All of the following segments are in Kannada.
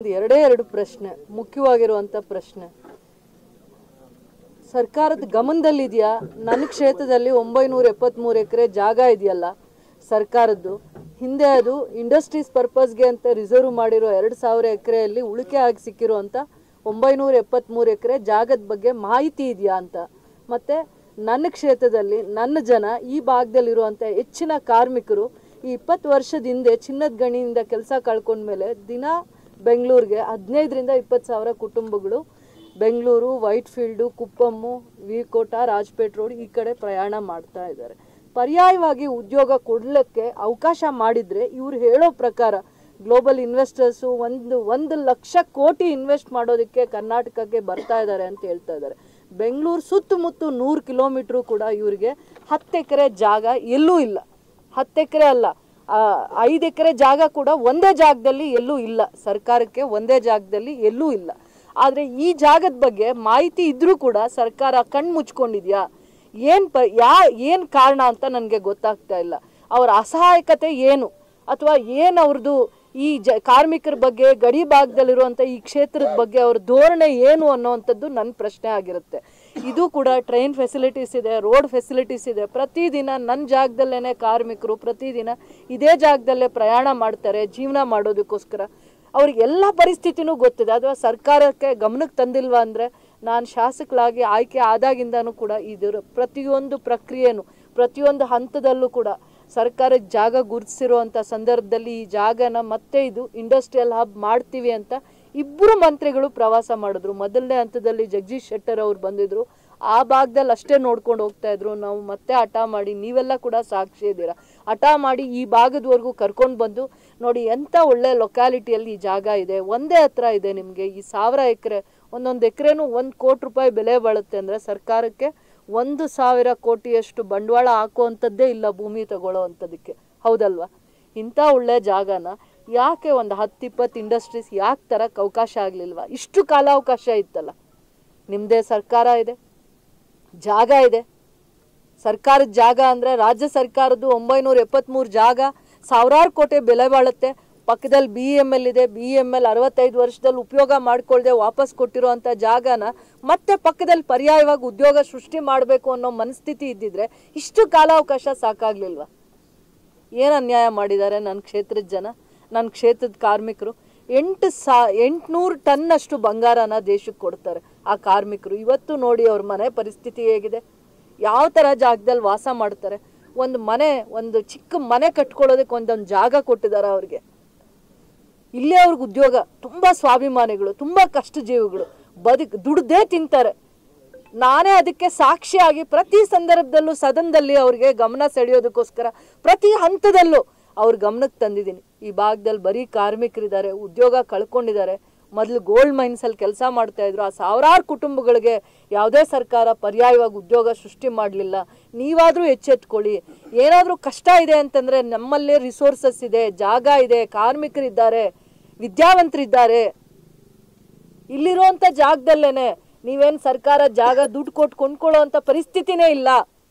ನಂದು ಎರಡೇ ಎರಡು ಪ್ರಶ್ನೆ ಮುಖ್ಯವಾಗಿರುವಂಥ ಪ್ರಶ್ನೆ ಸರ್ಕಾರದ ಗಮನದಲ್ಲಿದೆಯಾ ನನ್ನ ಕ್ಷೇತ್ರದಲ್ಲಿ ಒಂಬೈನೂರ ಎಪ್ಪತ್ತ್ಮೂರು ಎಕರೆ ಜಾಗ ಇದೆಯಲ್ಲ ಸರ್ಕಾರದ್ದು ಹಿಂದೆ ಅದು ಇಂಡಸ್ಟ್ರೀಸ್ ಪರ್ಪಸ್ಗೆ ಅಂತ ರಿಸರ್ವ್ ಮಾಡಿರೋ ಎರಡು ಸಾವಿರ ಎಕರೆಯಲ್ಲಿ ಉಳಿಕೆ ಆಗಿ ಸಿಕ್ಕಿರುವಂಥ ಒಂಬೈನೂರ ಎಪ್ಪತ್ತ್ಮೂರು ಎಕರೆ ಜಾಗದ ಬಗ್ಗೆ ಮಾಹಿತಿ ಇದೆಯಾ ಅಂತ ಮತ್ತು ನನ್ನ ಕ್ಷೇತ್ರದಲ್ಲಿ ನನ್ನ ಜನ ಈ ಭಾಗದಲ್ಲಿರುವಂಥ ಹೆಚ್ಚಿನ ಕಾರ್ಮಿಕರು ಈ ಇಪ್ಪತ್ತು ವರ್ಷದ ಹಿಂದೆ ಚಿನ್ನದ ಗಣಿಯಿಂದ ಕೆಲಸ ಕಳ್ಕೊಂಡ್ಮೇಲೆ ದಿನ ಬೆಂಗಳೂರಿಗೆ ಹದಿನೈದರಿಂದ ಇಪ್ಪತ್ತು ಸಾವಿರ ಕುಟುಂಬಗಳು Bengaluru Whitefield Kuppam V Kota Rajapet road ಈ ಕಡೆ ಪ್ರಯಾಣ ಮಾಡ್ತಾ ಇದ್ದಾರೆ ಪರ್ಯಾಯವಾಗಿ ಉದ್ಯೋಗ ಕೊಡಲಿಕ್ಕೆ ಅವಕಾಶ ಮಾಡಿದರೆ ಇವ್ರು ಹೇಳೋ ಪ್ರಕಾರ ಗ್ಲೋಬಲ್ ಇನ್ವೆಸ್ಟರ್ಸು ಒಂದು ಒಂದು ಲಕ್ಷ ಕೋಟಿ ಇನ್ವೆಸ್ಟ್ ಮಾಡೋದಕ್ಕೆ ಕರ್ನಾಟಕಕ್ಕೆ ಬರ್ತಾ ಇದ್ದಾರೆ ಅಂತ ಹೇಳ್ತಾ ಇದ್ದಾರೆ ಬೆಂಗಳೂರು ಸುತ್ತಮುತ್ತ ನೂರು ಕಿಲೋಮೀಟ್ರು ಕೂಡ ಇವರಿಗೆ ಹತ್ತು ಎಕರೆ ಜಾಗ ಎಲ್ಲೂ ಇಲ್ಲ ಹತ್ತು ಎಕರೆ ಅಲ್ಲ ಐದು ಎಕರೆ ಜಾಗ ಕೂಡ ಒಂದೇ ಜಾಗದಲ್ಲಿ ಎಲ್ಲೂ ಇಲ್ಲ ಸರ್ಕಾರಕ್ಕೆ ಒಂದೇ ಜಾಗದಲ್ಲಿ ಎಲ್ಲೂ ಇಲ್ಲ ಆದರೆ ಈ ಜಾಗದ ಬಗ್ಗೆ ಮಾಹಿತಿ ಇದ್ರೂ ಕೂಡ ಸರ್ಕಾರ ಕಣ್ಣು ಮುಚ್ಕೊಂಡಿದ್ಯಾ ಏನು ಪ ಯಾ ಏನು ಕಾರಣ ಅಂತ ನನಗೆ ಗೊತ್ತಾಗ್ತಾ ಇಲ್ಲ ಅವರ ಅಸಹಾಯಕತೆ ಏನು ಅಥವಾ ಏನು ಅವ್ರದ್ದು ಈ ಜ ಕಾರ್ಮಿಕರ ಬಗ್ಗೆ ಗಡಿ ಭಾಗದಲ್ಲಿರುವಂಥ ಈ ಕ್ಷೇತ್ರದ ಬಗ್ಗೆ ಅವ್ರ ಧೋರಣೆ ಏನು ಅನ್ನೋವಂಥದ್ದು ನನ್ನ ಪ್ರಶ್ನೆ ಆಗಿರುತ್ತೆ ಇದು ಕೂಡ ಟ್ರೈನ್ ಫೆಸಿಲಿಟೀಸ್ ಇದೆ ರೋಡ್ ಫೆಸಿಲಿಟೀಸ್ ಇದೆ ಪ್ರತಿದಿನ ನನ್ನ ಜಾಗದಲ್ಲೇ ಕಾರ್ಮಿಕರು ಪ್ರತಿದಿನ ಇದೇ ಜಾಗದಲ್ಲೇ ಪ್ರಯಾಣ ಮಾಡ್ತಾರೆ ಜೀವನ ಮಾಡೋದಕ್ಕೋಸ್ಕರ ಅವ್ರಿಗೆ ಎಲ್ಲ ಪರಿಸ್ಥಿತಿನೂ ಗೊತ್ತಿದೆ ಅಥವಾ ಸರ್ಕಾರಕ್ಕೆ ಗಮನಕ್ಕೆ ತಂದಿಲ್ವಾ ಅಂದರೆ ನಾನು ಶಾಸಕಳಾಗಿ ಆಯ್ಕೆ ಆದಾಗಿಂದನೂ ಕೂಡ ಇದರ ಪ್ರತಿಯೊಂದು ಪ್ರಕ್ರಿಯೆನೂ ಪ್ರತಿಯೊಂದು ಹಂತದಲ್ಲೂ ಕೂಡ ಸರ್ಕಾರಕ್ಕೆ ಜಾಗ ಗುರುತಿಸಿರುವಂಥ ಸಂದರ್ಭದಲ್ಲಿ ಈ ಜಾಗನ ಮತ್ತೆ ಇದು ಇಂಡಸ್ಟ್ರಿಯಲ್ ಹಬ್ ಮಾಡ್ತೀವಿ ಅಂತ ಇಬ್ಬರು ಮಂತ್ರಿಗಳು ಪ್ರವಾಸ ಮಾಡಿದ್ರು ಮೊದಲನೇ ಹಂತದಲ್ಲಿ ಜಗದೀಶ್ ಶೆಟ್ಟರ್ ಅವ್ರು ಬಂದಿದ್ರು ಆ ಭಾಗದಲ್ಲಿ ಅಷ್ಟೇ ನೋಡ್ಕೊಂಡು ಹೋಗ್ತಾ ಇದ್ರು ನಾವು ಮತ್ತೆ ಹಠ ಮಾಡಿ ನೀವೆಲ್ಲ ಕೂಡ ಸಾಕ್ಷಿ ಇದ್ದೀರಾ ಹಠ ಮಾಡಿ ಈ ಭಾಗದವರೆಗೂ ಕರ್ಕೊಂಡು ಬಂದು ನೋಡಿ ಎಂಥ ಒಳ್ಳೆ ಲೊಕ್ಯಾಲಿಟಿಯಲ್ಲಿ ಈ ಜಾಗ ಇದೆ ಒಂದೇ ಹತ್ರ ಇದೆ ನಿಮಗೆ ಈ ಸಾವಿರ ಎಕರೆ ಒಂದೊಂದು ಎಕರೆನೂ ಒಂದು ಕೋಟಿ ರೂಪಾಯಿ ಬೆಲೆ ಬಾಳುತ್ತೆ ಅಂದರೆ ಸರ್ಕಾರಕ್ಕೆ ಒಂದು ಸಾವಿರ ಕೋಟಿಯಷ್ಟು ಬಂಡವಾಳ ಹಾಕುವಂಥದ್ದೇ ಇಲ್ಲ ಭೂಮಿ ತಗೊಳ್ಳೋ ಅಂಥದ್ದಕ್ಕೆ ಹೌದಲ್ವಾ ಇಂಥ ಒಳ್ಳೆ ಜಾಗನ ಯಾಕೆ ಒಂದು ಹತ್ತು ಇಪ್ಪತ್ತು ಇಂಡಸ್ಟ್ರೀಸ್ ಯಾಕೆ ತರಕ್ಕೆ ಅವಕಾಶ ಆಗಲಿಲ್ವಾ ಇಷ್ಟು ಕಾಲಾವಕಾಶ ಇತ್ತಲ್ಲ ನಿಮ್ಮದೇ ಸರ್ಕಾರ ಇದೆ ಜಾಗ ಇದೆ ಸರ್ಕಾರದ ಜಾಗ ಅಂದರೆ ರಾಜ್ಯ ಸರ್ಕಾರದ್ದು ಒಂಬೈನೂರ ಎಪ್ಪತ್ತ್ಮೂರು ಜಾಗ ಸಾವಿರಾರು ಕೋಟಿ ಬೆಲೆ ಬಾಳುತ್ತೆ ಪಕ್ಕದಲ್ಲಿ ಬಿ ಎಮ್ ಎಲ್ ಇದೆ ಬಿ ಎಮ್ ಎಲ್ ಅರವತ್ತೈದು ವರ್ಷದಲ್ಲಿ ಉಪಯೋಗ ಮಾಡ್ಕೊಳ್ದೆ ವಾಪಸ್ ಕೊಟ್ಟಿರುವಂಥ ಜಾಗನ ಮತ್ತೆ ಪಕ್ಕದಲ್ಲಿ ಪರ್ಯಾಯವಾಗಿ ಉದ್ಯೋಗ ಸೃಷ್ಟಿ ಮಾಡಬೇಕು ಅನ್ನೋ ಮನಸ್ಥಿತಿ ಇದ್ದಿದ್ರೆ ಇಷ್ಟು ಕಾಲಾವಕಾಶ ಸಾಕಾಗ್ಲಿಲ್ವಾ ಏನು ಅನ್ಯಾಯ ಮಾಡಿದ್ದಾರೆ ನನ್ನ ಕ್ಷೇತ್ರದ ಜನ ನನ್ನ ಕ್ಷೇತ್ರದ ಕಾರ್ಮಿಕರು ಎಂಟು ಸಾ ಎಂಟುನೂರು ಟನ್ನಷ್ಟು ಬಂಗಾರನ ದೇಶಕ್ಕೆ ಕೊಡ್ತಾರೆ ಆ ಕಾರ್ಮಿಕರು ಇವತ್ತು ನೋಡಿ ಅವ್ರ ಮನೆ ಪರಿಸ್ಥಿತಿ ಹೇಗಿದೆ ಯಾವ ಥರ ಜಾಗದಲ್ಲಿ ವಾಸ ಮಾಡ್ತಾರೆ ಒಂದು ಮನೆ ಒಂದು ಚಿಕ್ಕ ಮನೆ ಕಟ್ಕೊಳ್ಳೋದಕ್ಕೆ ಒಂದೊಂದು ಜಾಗ ಕೊಟ್ಟಿದ್ದಾರೆ ಅವ್ರಿಗೆ ಇಲ್ಲೇ ಅವ್ರಿಗೆ ಉದ್ಯೋಗ ತುಂಬ ಸ್ವಾಭಿಮಾನಿಗಳು ತುಂಬ ಕಷ್ಟ ಜೀವಿಗಳು ಬದುಕ್ ದುಡ್ದೇ ತಿಂತಾರೆ ನಾನೇ ಅದಕ್ಕೆ ಸಾಕ್ಷಿಯಾಗಿ ಪ್ರತಿ ಸಂದರ್ಭದಲ್ಲೂ ಸದನದಲ್ಲಿ ಅವ್ರಿಗೆ ಗಮನ ಸೆಳೆಯೋದಕ್ಕೋಸ್ಕರ ಪ್ರತಿ ಹಂತದಲ್ಲೂ ಅವ್ರ ಗಮನಕ್ಕೆ ತಂದಿದ್ದೀನಿ ಈ ಭಾಗದಲ್ಲಿ ಬರೀ ಕಾರ್ಮಿಕರಿದ್ದಾರೆ ಉದ್ಯೋಗ ಕಳ್ಕೊಂಡಿದ್ದಾರೆ ಮೊದಲು ಗೋಲ್ಡ್ ಮೈನ್ಸಲ್ಲಿ ಕೆಲಸ ಮಾಡ್ತಾ ಇದ್ರು ಆ ಸಾವಿರಾರು ಕುಟುಂಬಗಳಿಗೆ ಯಾವುದೇ ಸರ್ಕಾರ ಪರ್ಯಾಯವಾಗಿ ಉದ್ಯೋಗ ಸೃಷ್ಟಿ ಮಾಡಲಿಲ್ಲ ನೀವಾದರೂ ಎಚ್ಚೆತ್ಕೊಳ್ಳಿ ಏನಾದರೂ ಕಷ್ಟ ಇದೆ ಅಂತಂದರೆ ನಮ್ಮಲ್ಲೇ ರಿಸೋರ್ಸಸ್ ಇದೆ ಜಾಗ ಇದೆ ಕಾರ್ಮಿಕರಿದ್ದಾರೆ ವಿದ್ಯಾವಂತರಿದ್ದಾರೆ ಇಲ್ಲಿರುವಂಥ ಜಾಗದಲ್ಲೇನೆ ನೀವೇನು ಸರ್ಕಾರ ಜಾಗ ದುಡ್ಡು ಕೊಟ್ಟು ಕೊಂಡ್ಕೊಳ್ಳೋ ಅಂಥ ಪರಿಸ್ಥಿತಿನೇ ಇಲ್ಲ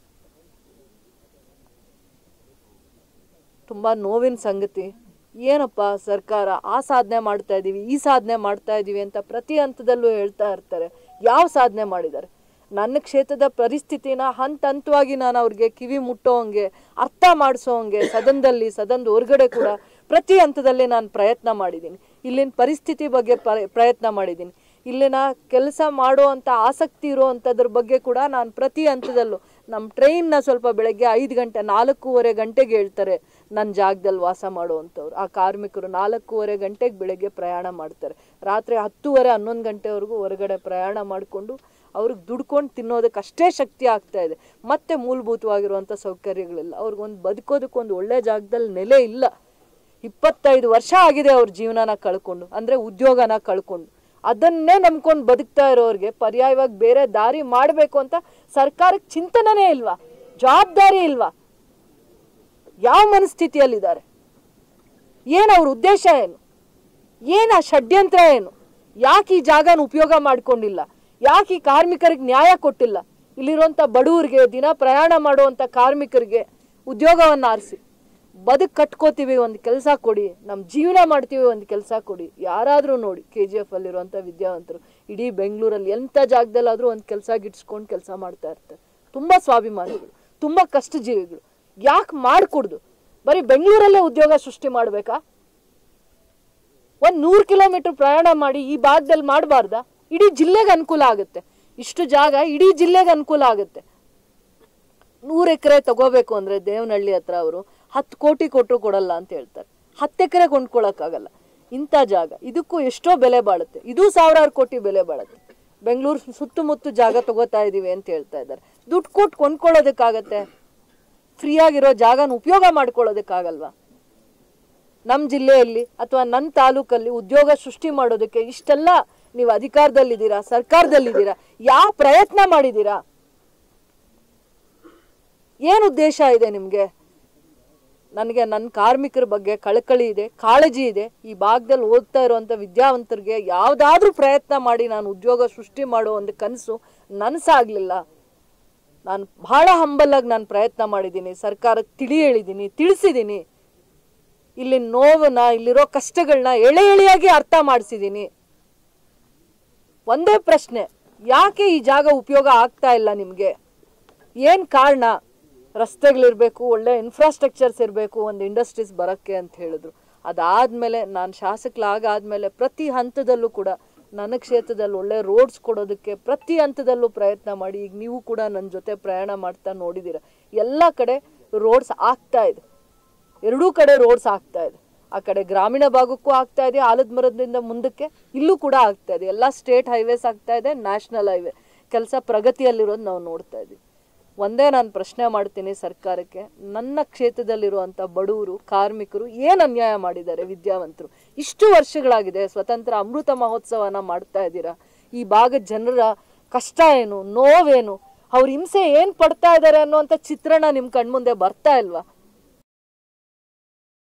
ತುಂಬ ನೋವಿನ ಸಂಗತಿ ಏನಪ್ಪ ಸರ್ಕಾರ ಆ ಸಾಧನೆ ಮಾಡ್ತಾ ಇದ್ದೀವಿ ಈ ಸಾಧನೆ ಮಾಡ್ತಾ ಇದ್ದೀವಿ ಅಂತ ಪ್ರತಿ ಹಂತದಲ್ಲೂ ಹೇಳ್ತಾ ಇರ್ತಾರೆ ಯಾವ ಸಾಧನೆ ಮಾಡಿದ್ದಾರೆ ನನ್ನ ಕ್ಷೇತ್ರದ ಪರಿಸ್ಥಿತಿನ ಹಂತ ಹಂತವಾಗಿ ನಾನು ಅವ್ರಿಗೆ ಕಿವಿ ಮುಟ್ಟೋಂಗೆ ಅರ್ಥ ಮಾಡಿಸೋಂಗೆ ಸದನದಲ್ಲಿ ಸದನದ ಹೊರಗಡೆ ಕೂಡ ಪ್ರತಿ ಹಂತದಲ್ಲಿ ನಾನು ಪ್ರಯತ್ನ ಮಾಡಿದ್ದೀನಿ ಇಲ್ಲಿನ ಪರಿಸ್ಥಿತಿ ಬಗ್ಗೆ ಪ್ರ- ಪ್ರಯತ್ನ ಮಾಡಿದ್ದೀನಿ ಇಲ್ಲಿನ ಕೆಲಸ ಮಾಡುವಂಥ ಆಸಕ್ತಿ ಇರುವಂಥದ್ರ ಬಗ್ಗೆ ಕೂಡ ನಾನು ಪ್ರತಿ ಹಂತದಲ್ಲೂ ನಮ್ಮ ಟ್ರೈನ್ನ ಸ್ವಲ್ಪ ಬೆಳಗ್ಗೆ ಐದು ಗಂಟೆ ನಾಲ್ಕೂವರೆ ಗಂಟೆಗೆ ಹೇಳ್ತಾರೆ ನನ್ನ ಜಾಗದಲ್ಲಿ ವಾಸ ಮಾಡುವಂಥವ್ರು ಆ ಕಾರ್ಮಿಕರು ನಾಲ್ಕೂವರೆ ಗಂಟೆಗೆ ಬೆಳಗ್ಗೆ ಪ್ರಯಾಣ ಮಾಡ್ತಾರೆ ರಾತ್ರಿ ಹತ್ತೂವರೆ ಹನ್ನೊಂದು ಗಂಟೆವರೆಗೂ ಹೊರಗಡೆ ಪ್ರಯಾಣ ಮಾಡಿಕೊಂಡು ಅವ್ರಿಗೆ ದುಡ್ಕೊಂಡು ತಿನ್ನೋದಕ್ಕೆ ಅಷ್ಟೇ ಶಕ್ತಿ ಆಗ್ತಾ ಇದೆ ಮತ್ತೆ ಮೂಲಭೂತವಾಗಿರುವಂಥ ಸೌಕರ್ಯಗಳಿಲ್ಲ ಅವ್ರಿಗೊಂದು ಬದುಕೋದಕ್ಕೊಂದು ಒಳ್ಳೆ ಜಾಗದಲ್ಲಿ ನೆಲೆ ಇಲ್ಲ ಇಪ್ಪತ್ತೈದು ವರ್ಷ ಆಗಿದೆ ಅವ್ರ ಜೀವನನ ಕಳ್ಕೊಂಡು ಅಂದರೆ ಉದ್ಯೋಗನ ಕಳ್ಕೊಂಡು ಅದನ್ನೇ ನಂಬ್ಕೊಂಡು ಬದುಕ್ತಾ ಇರೋರಿಗೆ ಪರ್ಯಾಯವಾಗಿ ಬೇರೆ ದಾರಿ ಮಾಡಬೇಕು ಅಂತ ಸರ್ಕಾರಕ್ಕೆ ಚಿಂತನೆನೇ ಇಲ್ವಾ ಜವಾಬ್ದಾರಿ ಇಲ್ವಾ ಯಾವ ಮನಸ್ಥಿತಿಯಲ್ಲಿದ್ದಾರೆ ಏನು ಅವ್ರ ಉದ್ದೇಶ ಏನು ಏನು ಆ ಷಡ್ಯಂತ್ರ ಏನು ಯಾಕೆ ಈ ಜಾಗನ ಉಪಯೋಗ ಮಾಡ್ಕೊಂಡಿಲ್ಲ ಯಾಕೆ ಈ ಕಾರ್ಮಿಕರಿಗೆ ನ್ಯಾಯ ಕೊಟ್ಟಿಲ್ಲ ಇಲ್ಲಿರುವಂಥ ಬಡವರಿಗೆ ದಿನ ಪ್ರಯಾಣ ಮಾಡುವಂಥ ಕಾರ್ಮಿಕರಿಗೆ ಉದ್ಯೋಗವನ್ನು ಆರಿಸಿ ಬದುಕು ಕಟ್ಕೋತೀವಿ ಒಂದು ಕೆಲಸ ಕೊಡಿ ನಮ್ಮ ಜೀವನ ಮಾಡ್ತೀವಿ ಒಂದು ಕೆಲಸ ಕೊಡಿ ಯಾರಾದರೂ ನೋಡಿ ಕೆ ಜಿ ಎಫ್ ಅಲ್ಲಿರುವಂಥ ವಿದ್ಯಾವಂತರು ಇಡೀ ಬೆಂಗಳೂರಲ್ಲಿ ಎಂಥ ಜಾಗದಲ್ಲಾದರೂ ಒಂದು ಕೆಲಸ ಗಿಟ್ಸ್ಕೊಂಡು ಕೆಲಸ ಮಾಡ್ತಾ ಇರ್ತಾರೆ ತುಂಬ ಸ್ವಾಭಿಮಾನಿಗಳು ತುಂಬ ಕಷ್ಟ ಜೀವಿಗಳು ಯಾಕೆ ಮಾಡಿಕೊಡ್ದು ಬರೀ ಬೆಂಗಳೂರಲ್ಲೇ ಉದ್ಯೋಗ ಸೃಷ್ಟಿ ಮಾಡಬೇಕಾ ಒಂದು ನೂರು ಕಿಲೋಮೀಟರ್ ಪ್ರಯಾಣ ಮಾಡಿ ಈ ಭಾಗದಲ್ಲಿ ಮಾಡಬಾರ್ದಾ ಇಡೀ ಜಿಲ್ಲೆಗೆ ಅನುಕೂಲ ಆಗುತ್ತೆ ಇಷ್ಟು ಜಾಗ ಇಡೀ ಜಿಲ್ಲೆಗೆ ಅನುಕೂಲ ಆಗುತ್ತೆ ನೂರು ಎಕರೆ ತಗೋಬೇಕು ಅಂದ್ರೆ ದೇವನಹಳ್ಳಿ ಹತ್ರ ಅವರು ಹತ್ತು ಕೋಟಿ ಕೊಟ್ಟರು ಕೊಡಲ್ಲ ಅಂತ ಹೇಳ್ತಾರೆ ಹತ್ತು ಎಕರೆ ಕೊಂಡ್ಕೊಳಕ್ಕಾಗಲ್ಲ ಇಂಥ ಜಾಗ ಇದಕ್ಕೂ ಎಷ್ಟೋ ಬೆಲೆ ಬಾಳುತ್ತೆ ಇದು ಸಾವಿರಾರು ಕೋಟಿ ಬೆಲೆ ಬಾಳುತ್ತೆ ಬೆಂಗಳೂರು ಸುತ್ತಮುತ್ತ ಜಾಗ ತಗೋತಾ ಇದೀವಿ ಅಂತ ಹೇಳ್ತಾ ಇದ್ದಾರೆ ದುಡ್ಡು ಕೊಟ್ಟು ಕೊಂಡ್ಕೊಳ್ಳೋದಕ್ಕಾಗತ್ತೆ ಫ್ರೀಯಾಗಿರೋ ಜಾಗನ ಉಪಯೋಗ ಮಾಡ್ಕೊಳ್ಳೋದಕ್ಕಾಗಲ್ವಾ ನಮ್ಮ ಜಿಲ್ಲೆಯಲ್ಲಿ ಅಥವಾ ನನ್ನ ತಾಲೂಕಲ್ಲಿ ಉದ್ಯೋಗ ಸೃಷ್ಟಿ ಮಾಡೋದಕ್ಕೆ ಇಷ್ಟೆಲ್ಲ ನೀವು ಅಧಿಕಾರದಲ್ಲಿದ್ದೀರಾ ಸರ್ಕಾರದಲ್ಲಿದ್ದೀರಾ ಯಾವ ಪ್ರಯತ್ನ ಮಾಡಿದ್ದೀರಾ ಏನು ಉದ್ದೇಶ ಇದೆ ನಿಮಗೆ ನನಗೆ ನನ್ನ ಕಾರ್ಮಿಕರ ಬಗ್ಗೆ ಕಳಕಳಿ ಇದೆ ಕಾಳಜಿ ಇದೆ ಈ ಭಾಗದಲ್ಲಿ ಓದ್ತಾ ಇರುವಂಥ ವಿದ್ಯಾವಂತರಿಗೆ ಯಾವುದಾದ್ರೂ ಪ್ರಯತ್ನ ಮಾಡಿ ನಾನು ಉದ್ಯೋಗ ಸೃಷ್ಟಿ ಮಾಡೋ ಒಂದು ಕನಸು ನನಸಾಗಲಿಲ್ಲ ನಾನು ಬಹಳ ಹಂಬಲಾಗಿ ನಾನು ಪ್ರಯತ್ನ ಮಾಡಿದ್ದೀನಿ ಸರ್ಕಾರಕ್ಕೆ ತಿಳಿ ಹೇಳಿದ್ದೀನಿ ತಿಳಿಸಿದ್ದೀನಿ ಇಲ್ಲಿ ನೋವನ್ನ ಇಲ್ಲಿರೋ ಕಷ್ಟಗಳನ್ನ ಎಳೆ ಎಳೆಯಾಗಿ ಅರ್ಥ ಮಾಡಿಸಿದ್ದೀನಿ ಒಂದೇ ಪ್ರಶ್ನೆ ಯಾಕೆ ಈ ಜಾಗ ಉಪಯೋಗ ಆಗ್ತಾ ಇಲ್ಲ ನಿಮಗೆ ಏನು ಕಾರಣ ರಸ್ತೆಗಳಿರಬೇಕು ಒಳ್ಳೆ ಇನ್ಫ್ರಾಸ್ಟ್ರಕ್ಚರ್ಸ್ ಇರಬೇಕು ಒಂದು ಇಂಡಸ್ಟ್ರೀಸ್ ಬರೋಕ್ಕೆ ಅಂತ ಹೇಳಿದ್ರು ಅದಾದಮೇಲೆ ನಾನು ಶಾಸಕಲಾಗಾದ್ಮೇಲೆ ಪ್ರತಿ ಹಂತದಲ್ಲೂ ಕೂಡ ನನ್ನ ಕ್ಷೇತ್ರದಲ್ಲಿ ಒಳ್ಳೆ ರೋಡ್ಸ್ ಕೊಡೋದಕ್ಕೆ ಪ್ರತಿ ಹಂತದಲ್ಲೂ ಪ್ರಯತ್ನ ಮಾಡಿ ಈಗ ನೀವು ಕೂಡ ನನ್ನ ಜೊತೆ ಪ್ರಯಾಣ ಮಾಡ್ತಾ ನೋಡಿದ್ದೀರ ಎಲ್ಲ ಕಡೆ ರೋಡ್ಸ್ ಆಗ್ತಾ ಇದೆ ಎರಡೂ ಕಡೆ ರೋಡ್ಸ್ ಆಗ್ತಾ ಇದೆ ಆ ಕಡೆ ಗ್ರಾಮೀಣ ಭಾಗಕ್ಕೂ ಆಗ್ತಾ ಇದೆ ಆಲದ ಮರದಿಂದ ಮುಂದಕ್ಕೆ ಇಲ್ಲೂ ಕೂಡ ಆಗ್ತಾ ಇದೆ ಎಲ್ಲ ಸ್ಟೇಟ್ ಹೈವೇಸ್ ಆಗ್ತಾ ಇದೆ ನ್ಯಾಷನಲ್ ಹೈವೇ ಕೆಲಸ ಪ್ರಗತಿಯಲ್ಲಿರೋದು ನಾವು ನೋಡ್ತಾ ಇದ್ದೀವಿ ಒಂದೇ ನಾನು ಪ್ರಶ್ನೆ ಮಾಡ್ತೀನಿ ಸರ್ಕಾರಕ್ಕೆ ನನ್ನ ಕ್ಷೇತ್ರದಲ್ಲಿರುವಂಥ ಬಡವರು ಕಾರ್ಮಿಕರು ಏನು ಅನ್ಯಾಯ ಮಾಡಿದ್ದಾರೆ ವಿದ್ಯಾವಂತರು ಇಷ್ಟು ವರ್ಷಗಳಾಗಿದೆ ಸ್ವತಂತ್ರ ಅಮೃತ ಮಹೋತ್ಸವನ ಮಾಡ್ತಾ ಇದ್ದೀರಾ ಈ ಭಾಗದ ಜನರ ಕಷ್ಟ ಏನು ನೋವೇನು ಅವ್ರ ಹಿಂಸೆ ಏನು ಪಡ್ತಾ ಇದ್ದಾರೆ ಅನ್ನುವಂಥ ಚಿತ್ರಣ ನಿಮ್ಮ ಕಣ್ಮುಂದೆ ಬರ್ತಾ ಇಲ್ವಾ